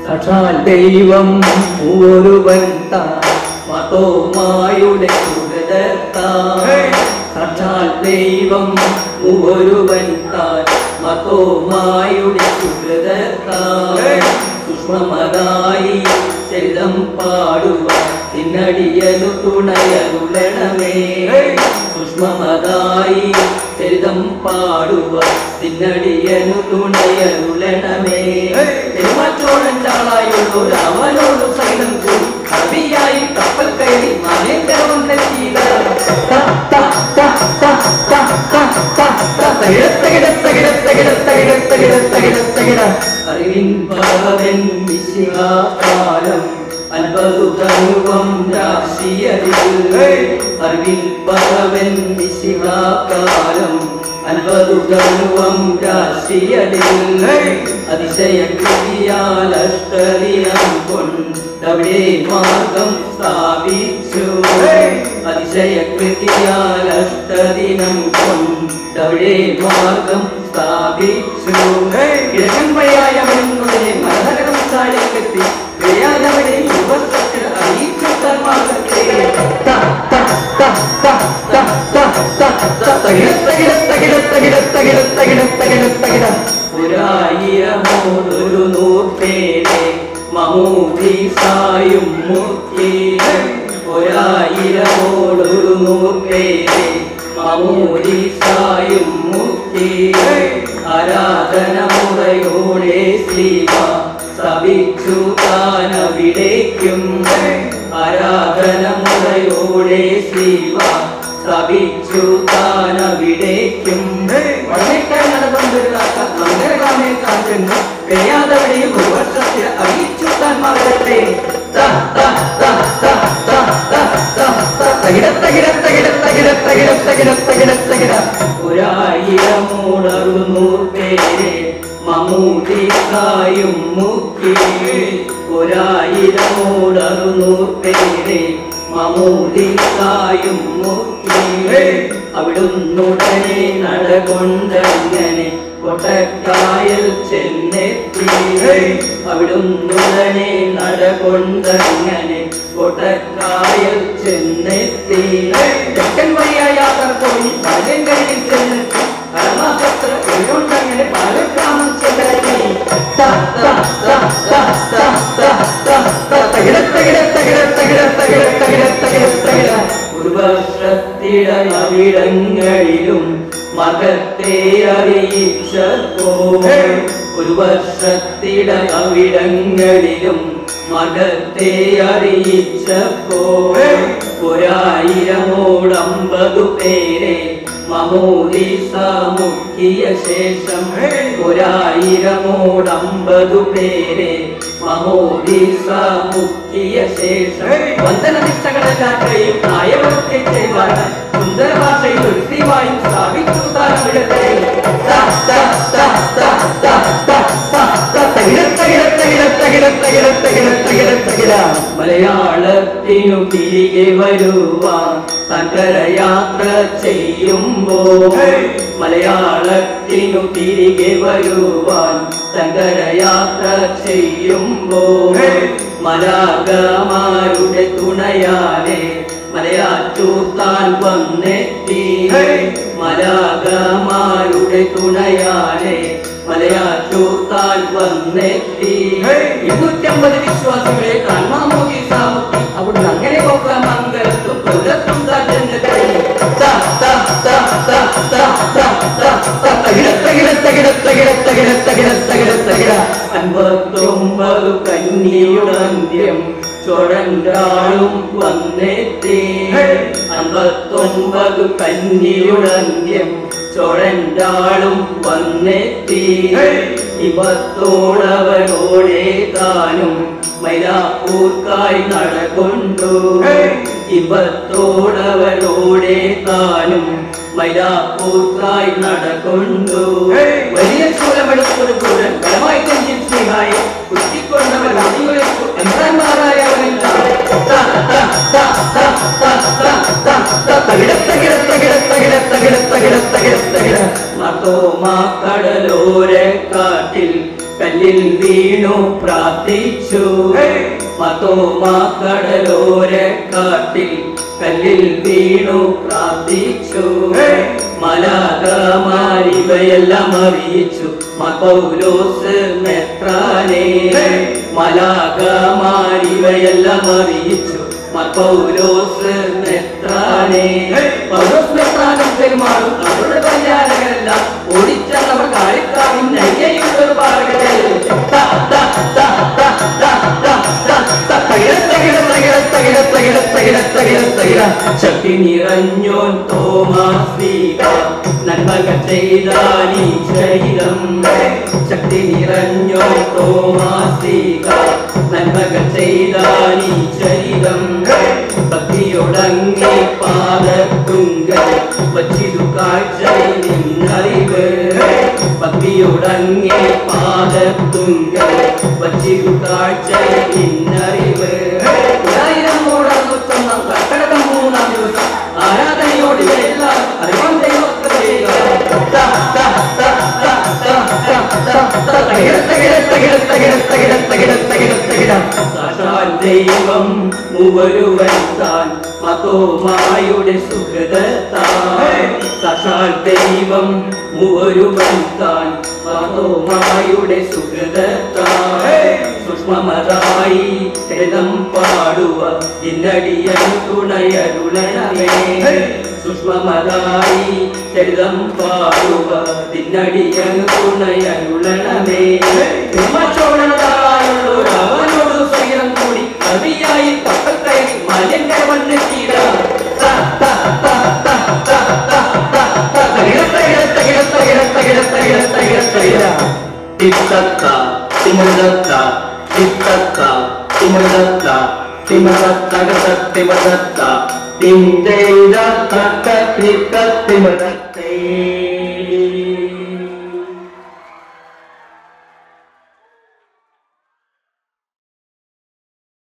സാക്ഷാൽ ദൈവം ഒരുവൻ താൻ മതോമായുടെ സുഹൃതത്താൻ സാക്ഷാൽ ദൈവം ഒരുവൻ താൻ മതോമായുടെ സുഹൃതത്താൻ സൂക്ഷ്മമതായി ചെല്ലം പാടുക തിന്നടിയനു തുണയരുളണമേ സൂക്ഷ്മമതായി ചരിതം പാടുക തിന്നടിയനു തുണയരുളണമേ തിരുമച്ചോഴൻ ചാളായുള്ളൂ രാമനോടു സൈലം കൂടി കവിയായി കപ്പൽ കയറി മാനേന്ദ്രവന്നെത്തിയില്ല അറിവിൻ പകവൻ വിശിഹാകാലം അൻപതു തനുവം രാശിയതിൽ അറിവിൻ പകവൻ വിശിഹാകാലം അൻപതു തനുവം രാശിയതിൽ അതിശയ കൃതിയാൽ അഷ്ടദിനം കൊണ്ടവിടെ മാർഗം സ്ഥാപിച്ചു അതിശയ കൃതിയാൽ അഷ്ടദിനം കൊണ്ടവിടെ മാർഗം സ്ഥാപിച്ചു കിഴക്കൻ വഴിയായ മുന്നോടെ മലനഗരം താഴേക്കെത്തി വ്യാഴവിടെ യുവത്വത്തിന് അറിയിച്ചു മാർഗത്തെ ഒരായിരമോടൊരു നൂറ്റേരെ മമൂദീസായും മുക്കി ഒരായിരമോടൊരു നൂറ്റേരെ മമൂദീസായും മുക്കി ആരാധന മുറയോടെ ശ്രീവ സവിച്ചു താനവിടേക്കും ആരാധന മുറയോടെ ശ്രീവ സവിച്ചു താനവിടേക്കും വളരെക്കാൾ നടന്നുകൊണ്ടിരുന്ന മംഗളകാമെ കാറ്റെന്ന് പെയ്യാതവിടെയും ഒരു വർഷത്തിൽ അറിയിച്ചു താൻ മകളത്തെ ഒരായിരമൂടറുന്നൂറ് പേരെ മമ്മൂട്ടിക്കായും മുക്കി ഒരായിരമൂടറുന്നൂറ് പേരെ മമ്മൂട്ടിക്കായും മുക്കി അവിടുന്നുടനെ നടകൊണ്ടങ്ങനെ കൊട്ടക്കായൽ ചെന്നെത്തി അവിടുന്നുടനെ നടകൊണ്ടങ്ങനെ കൊട്ടക്കായൽ ചെന്നെത്തി തെക്കൻ വഴിയായ യാത്ര പോയി പാലങ്കരയിൽ ചെന്നെത്തി പരമാസത്ര എഴുകൊണ്ടങ്ങനെ പാലക്കാമം ചെന്നെത്തി ഒരു വർഷത്തിടവിടങ്ങളിലും മകത്തെ അറിയിച്ചപ്പോൾ ഒരു വർഷത്തിടവിടങ്ങളിലും മകത്തെ അറിയിച്ചപ്പോൾ ഒരായിരമോടമ്പതു പേരെ മമൂദിസ മുക്കിയ ശേഷം ഒരായിരമോടമ്പതു പേരെ മമൂദിസ മുക്കിയ ശേഷം വന്ദനനിഷ്ഠകളെല്ലാവരെയും ആയവർക്ക് ചെയ്യുവാൻ സുന്ദര ഭാഷയിൽ ഒരു ശ്രീവായും സ്ഥാപിച്ചു താരമിടത്തെ മലയാളത്തിനു തിരികെ വരുവാൻ സങ്കരയാത്ര ചെയ്യുമ്പോൾ മലയാളത്തിനു തിരികെ വരുവാൻ സങ്കരയാത്ര ചെയ്യുമ്പോൾ മലാകമാരുടെ തുണയാലെ മലയാറ്റൂത്താൻ വന്നെത്തി മലാകമാരുടെ തുണയാലെ മലയാറ്റൂത്താൻ വന്നെത്തി ഇരുന്നൂറ്റമ്പത് വിശ്വാസികളെ കാൺമാമോദി സാമുക്കി അവിടുന്ന് അങ്ങനെ പോകാൻ മംഗലത്തും പുലത്തും അൻപത്തൊമ്പത് കന്നിയുടന്ത്യം ചൊഴങ്കാളും വന്നെത്തി അൻപത്തൊമ്പത് കന്നിയുടന്ത്യം ചൊഴങ്കാളും വന്നെത്തി ഇവത്തോടവരോടെ താനും മൈലാപ്പൂർക്കായി നടകൊണ്ടു ഇവത്തോടവരോടെ താനും മൈലാപ്പൂർക്കായി നടകൊണ്ടു വലിയ ചൂലമെടുത്തൊരു കൂടൻ ബലമായി നെഞ്ചിൽ സ്നേഹായി കുത്തിക്കൊണ്ടവർ അടിയുലച്ചു എംബ്രാന്മാരായവരെല്ലാം മതോമാ കടലോര കാട്ടിൽ കല്ലിൽ വീണു പ്രാർത്ഥിച്ചു മതോമാ കടലോര കാട്ടിൽ കല്ലിൽ വീണു പ്രാർത്ഥിച്ചു മലാകമാരിവയെല്ലാം അറിയിച്ചു മകൗലോസ് മെത്രാനെ മലാകമാരിവയെല്ലാം അറിയിച്ചു മകൗലോസ് മെത്രാനെ പൗലോസ് മെത്രാനും പെരുമാറും അവരുടെ കല്യാണങ്ങളെല്ലാം ഓടിച്ചവർ കാളിക്കാവിൻ നയ്യയുള്ളൊരു പാറകളെ ശക്തി നിറഞ്ഞോൻ തോമാസ്ലീക നന്മക ചെയ്താനീ ചരിതം ശക്തി നിറഞ്ഞോൻ തോമാസ്ലീക നന്മക ചെയ്താനീ ചരിതം ഭക്തിയൊടങ്ങി പാദത്തുങ്ക വച്ചിതു കാഴ്ച നിന്നറിവ് ഭക്തിയൊടങ്ങി പാദത്തുങ്ക വച്ചിതു കാഴ്ച നിന്നറിവ് ആയിരം മൂടത്തുന്ന കർക്കടകം മൂന്നാം ദിവസം ആരാധനയോട് എല്ലാം അറിവാൻ ദൈവത്തെ ചെയ്യുക സാക്ഷാൽ ദൈവം മൂവരുവൻ താൻ മതോമായുടെ സുഹൃതത്താൻ സാക്ഷാൽ ദൈവം മൂവരുവൻ താൻ മതോമായുടെ സുഹൃതത്താൻ സൂക്ഷ്മമതായി രഥം പാടുക ഇന്നടിയൻ തുണയരുളണമേ സൂക്ഷ്മമതായി ചരിതം പാടുക തിന്നടിയൻ തുണയരുളണമേ ഉമ്മച്ചോടനായുള്ളൊരു അവനോട് സ്വയം കൂടി കവിയായി കപ്പൽ കയറി മലന്റെ മണ്ണ് തീര തിത്തത്ത തിമൃതത്ത തിത്തത്ത തിമൃതത്ത തിമതത്തകതത്തിമതത്ത തിന്തൈത തത്ത തിത്ത തിമതത്തേ